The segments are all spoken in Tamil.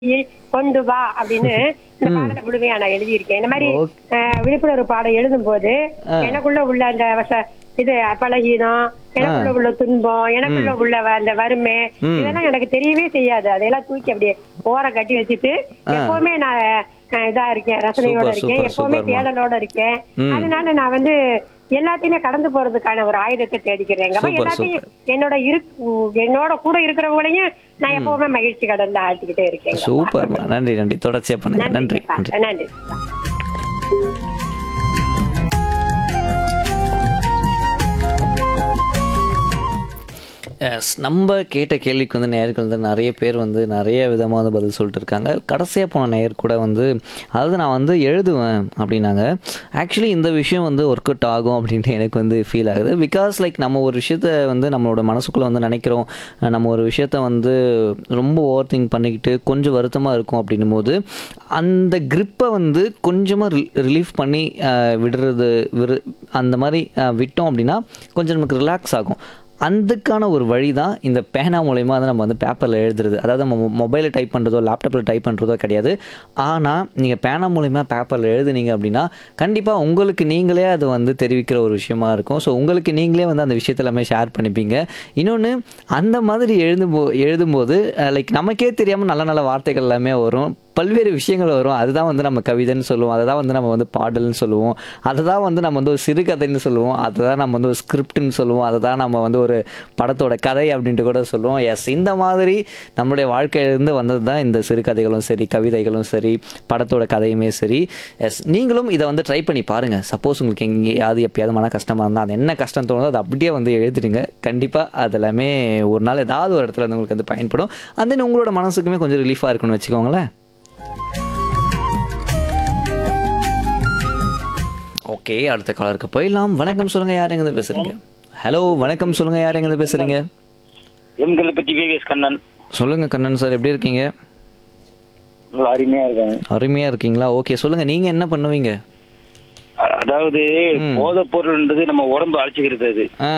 கொண்டு வா அப்படின்னு இந்த பாடலை முழுமையா நான் எழுதியிருக்கேன் இந்த மாதிரி அஹ், விழிப்புணர்வு பாடம் எழுதும் போது எனக்குள்ள உள்ள அந்த வச- இது பலகீனம் எனக்குள்ள உள்ள துன்பம் எனக்குள்ள உள்ள வ- அந்த வறுமை இதெல்லாம் எனக்கு தெரியவே செய்யாது அதையெல்லாம் தூக்கி அப்படியே ஓரம் கட்டி வச்சுட்டு எப்பவுமே நான் அஹ், இதா இருக்கேன் ரசனையோட சூப்பர், இருக்கேன் சூப்பர், எப்பவுமே சூப்பர்மா. தேடலோட இருக்கேன் அதனால நான் வந்து எல்லாத்தையுமே கடந்து போறதுக்கான ஒரு ஆயுதத்தை தேடிக்கிறேன் அப்ப சூப்பர், எல்லாத்தையும் என்னோட இரு என்னோட கூட இருக்கிறவங்களையும் நான் எப்பவுமே மகிழ்ச்சி கடந்து ஆழ்த்திக்கிட்டே இருக்கேன் சூப்பர்மா நன்றி நன்றி தொடர்ச்சியா பண்ணுங்க நன்றி நன்றி நன்றி எஸ் நம்ம கேட்ட கேள்விக்கு வந்து நேயர்கள் வந்து நிறைய பேர் வந்து நிறைய விதமாக வந்து பதில் சொல்லிட்டு இருக்காங்க கடைசியாக போன நேயர் கூட வந்து அதாவது நான் வந்து எழுதுவேன் அப்படின்னாங்க ஆக்சுவலி இந்த விஷயம் வந்து ஒர்க் அவுட் ஆகும் அப்படின்ட்டு எனக்கு வந்து ஃபீல் ஆகுது பிகாஸ் லைக் நம்ம ஒரு விஷயத்த வந்து நம்மளோட மனசுக்குள்ளே வந்து நினைக்கிறோம் நம்ம ஒரு விஷயத்த வந்து ரொம்ப ஓவர் திங்க் பண்ணிக்கிட்டு கொஞ்சம் வருத்தமாக இருக்கும் அப்படின்னும் போது அந்த grip-அ வந்து கொஞ்சமாக ரிலீஃப் பண்ணி அஹ், விடுறது விரு அந்த மாதிரி அஹ், விட்டோம் அப்படின்னா கொஞ்சம் நமக்கு ரிலாக்ஸ் ஆகும் அதுக்கான ஒரு வழி தான் இந்த பேனா மூலயமா வந்து நம்ம வந்து பேப்பரில் எழுதுறது அதாவது நம்ம மொபைலில் டைப் பண்ணுறதோ லேப்டாப்பில் டைப் பண்ணுறதோ கிடையாது ஆனால் நீங்கள் பேனா மூலயமா பேப்பரில் எழுதுனீங்க அப்படின்னா கண்டிப்பாக உங்களுக்கு நீங்களே அது வந்து தெரிவிக்கிற ஒரு விஷயமா இருக்கும் ஸோ உங்களுக்கு நீங்களே வந்து அந்த விஷயத்த எல்லாமே ஷேர் பண்ணிப்பீங்க இன்னொன்று அந்த மாதிரி எழுதும் போ எழுதும்போது லைக் நமக்கே தெரியாமல் நல்ல நல்ல வார்த்தைகள் எல்லாமே வரும் பல்வேறு விஷயங்கள் வரும் அதுதான் வந்து நம்ம கவிதைன்னு சொல்லுவோம் அதை தான் வந்து நம்ம வந்து பாடல்னு சொல்லுவோம் அதை தான் வந்து நம்ம வந்து ஒரு சிறுகதைன்னு சொல்லுவோம் அதை தான் நம்ம வந்து ஒரு ஸ்கிரிப்ட்னு சொல்லுவோம் அதை தான் நம்ம வந்து ஒரு படத்தோட கதை அப்படின்ட்டு கூட சொல்லுவோம் எஸ் இந்த மாதிரி நம்மளுடைய வாழ்க்கையிலேருந்து வந்தது தான் இந்த சிறுகதைகளும் சரி கவிதைகளும் சரி படத்தோட கதையுமே சரி எஸ் நீங்களும் இதை வந்து ட்ரை பண்ணி பாருங்கள் சப்போஸ் உங்களுக்கு எங்கேயாவது எப்பயாவது மன கஷ்டமாக இருந்தால் அது என்ன கஷ்டம் தோணுதோ அதை அப்படியே வந்து எழுதிடுங்க கண்டிப்பாக அது எல்லாமே ஒரு நாள் ஏதாவது ஒரு இடத்துல வந்து உங்களுக்கு வந்து பயன்படும் and then உங்களோட மனசுக்குமே கொஞ்சம் ரிலீஃபாக இருக்கும்னு வச்சுக்கோங்களேன் ஓகே அடுத்த காலருக்கு போயிடலாம் வணக்கம் சொல்லுங்க யார் எங்க பேசுறீங்க ஹலோ வணக்கம் சொல்லுங்க யார் எங்க பேசுறீங்க எண்களை பத்தி விவேஸ் கண்ணன் சொல்லுங்க கண்ணன் சார் எப்படி இருக்கீங்க நல்லா அருமையா இருக்காங்க அருமையா இருக்கீங்களா ஓகே சொல்லுங்க நீங்க என்ன பண்ணுவீங்க அ- அதாவது போதைப் பொருள்ன்றது நம்ம உடம்பு அழிச்சுக்கிறது அது ஆ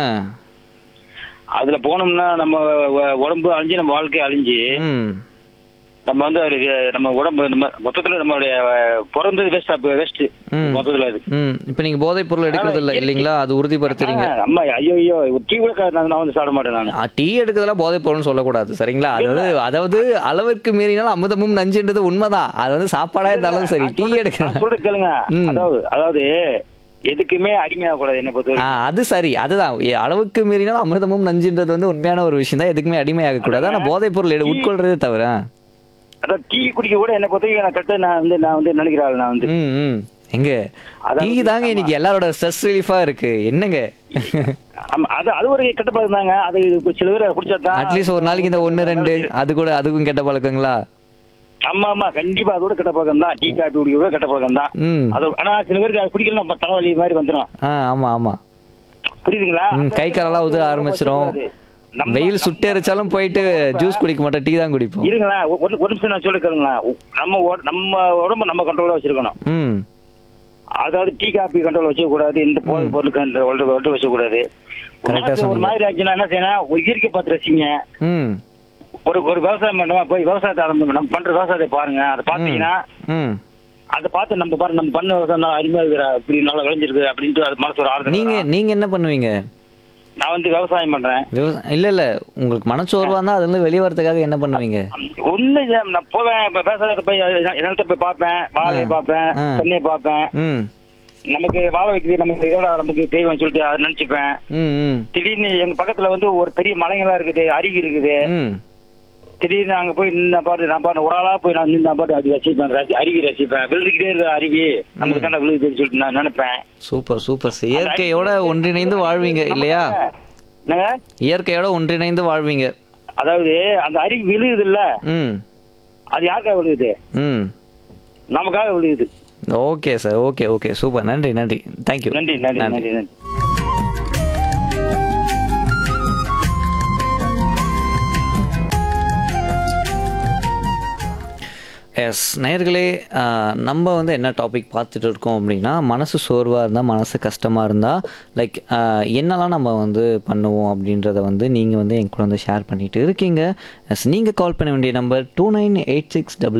அதுல போனோம்னா நம்ம வ- உடம்பு அழிஞ்சு நம்ம வாழ்க்கை அழிஞ்சு ம் நம்ம வந்து அதுக்கு நம்ம உடம்பு நம்ம மொத்தத்துல நம்மளுடைய அஹ், பிறந்தது வேஸ்ட் வேஸ்ட் ம். மொத்தத்துல அது ம் இப்போ நீங்க போதைப் பொருள் எடுக்கிறது இல்லை இல்லைங்களா அது உறுதிப்படுத்துறீங்க ஆ, அம்மா ஐயோ ஐயோ ஒரு டீ கூட கா- நான் நான் வந்து சாப்பிட மாட்டேன் நான் ஆ, டீ எடுக்கிறதுலாம் போதைப் பொருள்னு சொல்லக்கூடாது சரிங்களா அதாவது அதாவது அளவிற்கு மீறினாலும் அமுதமும் நஞ்சுன்றது உண்மைதான் அது வந்து சாப்பாடா இருந்தாலும் சரி டீ எடுக்கிறேன் சொல்றது கேளுங்க ம். அதாவது அதாவது எதுக்குமே அடிமையாக கூடாது என்ன பொறுத்த ஆ அது சரி அதுதான் எ- அளவுக்கு மீறினாலும் அமிர்தமும் நஞ்சுன்றது வந்து உண்மையான ஒரு விஷயம் தான் எதுக்குமே அடிமையாக கூடாது ஆனால் போதைப் பொருள் எடு- உட்கொள்றதே தவிர அதாவது டீ குடிக்க கூட என்ன பொறுத்த வரைக்கும் நான் கரெக்டா நான் வந்து நான் வந்து நினைக்கிற ஆள் நான் வந்து ம் ம் எங்க அதாவது டீ தாங்க இன்னைக்கு எல்லாரோட ஸ்ட்ரெஸ் ரிலீஃபா இருக்கு என்னங்க ஆமா, அது அது ஒரு கெட்ட பழக்கம் தாங்க அது சில பேர் குடிச்சா தான் அட்லீஸ்ட் ஒரு நாளைக்கு இந்த ஒன்று ரெண்டு அது கூட அதுக்கும் கெட்ட பழக்கங்களா ஆமா ஆமா கண்டிப்பா அதோட கெட்ட பழக்கம் தான் டீ காபி குடிக்கிறத கெட்ட பழக்கம் தான் ம் அது ஆனா சில பேருக்கு அது குடிக்கலாம் நம்ம தலைவலி மாதிரி வந்துடும் ஆ ஆமா ஆமா புரியுதுங்களா ம் கை காலெல்லாம் உதற ஆரம்பிச்சிரும் நம்ம- வெயில் சுட்டு எரிச்சாலும் போயிட்டு ஜூஸ் குடிக்க மாட்டோம் டீ தான் குடிப்போம் இருங்களேன் ஒரு ஒரு நிமிஷம் நான் சொல்லிக்கிறேங்களேன் நம்ம உட- நம்ம உடம்பு நம்ம கண்ட்ரோலா வச்சிருக்கணும் ம் அதாவது டீ காபி கண்ட்ரோல் வச்சுக்க கூடாது இந்த போதை பொருள் கண்ட்ரோல் வச்சுக்க கூடாது ஒரு Correct ஆ மாதிரி- ஒரு சொன்னீங்க. மாதிரி ஆச்சுன்னா என்ன செய்யணும் ஒரு இயற்கை பார்த்து ரசிங்க ம் ஒரு ஒரு விவசாயம் பண்ணுவோம் போய் விவசாயத்தை ஆரம்பிங்க நம்ம பண்ற விவசாயத்தை பாருங்க அதை பாத்தீங்கன்னா ம் அதை பார்த்து நம்ம பாரு நம்ம பண்ண விவசாயம் நல்லா அருமையா இருக்கிற இப்படி நல்லா விளைஞ்சிருக்கு அப்படின்ட்டு அது மனசு ஒரு ஆறுதல் நீங்க வரும். நீங்க என்ன பண்ணுவீங்க நான் வந்து விவசாயம் பண்றேன் விவசாயம் இல்ல இல்ல உங்களுக்கு மனச்சோர்வா இருந்தா அதுல இருந்து வெளியே வரதுக்காக என்ன பண்ணுவீங்க ஒண்ணு இல்ல, நான் போவேன் இப்ப விவசாயத்தை போய் நிலத்தை போய் பார்ப்பேன் வாழையை பார்ப்பேன் ஆ. தென்னையை பார்ப்பேன் ம் நமக்கு வாழை வைக்கிறது நமக்கு இதோட நமக்கு தெய்வம் சொல்லிட்டு அதை நினைச்சுப்பேன் ம் ம் திடீர்னு எங்க பக்கத்துல வந்து ஒரு பெரிய மலைங்களா இருக்குது அருவி இருக்குது ம் திடீர்னு அங்க போய் நின்ன பாட்டு நான் பாட்டு ஒரு ஆளா போய் நான் நின்ன பாட்டு அது ரசிப்பேன் ரசி- அருவி ரசிப்பேன் விழுதுகிட்டே இருக்கிற அருவி நமக்கு தானே விழுதுன்னு சொல்லிட்டு நான் நினைப்பேன் சூப்பர் சூப்பர் சார். இயற்கையோட ஒன்றிணைந்து வாழ்வீங்க இல்லையா என்னங்க இயற்கையோட ஒன்றிணைந்து வாழ்வீங்க அதாவது அந்த அருவி விழுகுது இல்ல ம் அது யாருக்காக விழுகுது ம் நமக்காக விழுகுது okay sir okay okay super நன்றி நன்றி தேங்க்யூ நன்றி நன்றி நன்றி நன்றி எஸ் நேயர்களே ஆஹ், நம்ம வந்து என்ன டாபிக் பார்த்துட்டு இருக்கோம் அப்படின்னா மனசு சோர்வாக இருந்தால் மனசு கஷ்டமாக இருந்தால் லைக் என்னெல்லாம் நம்ம வந்து பண்ணுவோம் அப்படின்றத வந்து நீங்கள் வந்து என் கூட வந்து ஷேர் பண்ணிட்டு இருக்கீங்க எஸ் நீங்கள் கால் பண்ண வேண்டிய number two nine eight six double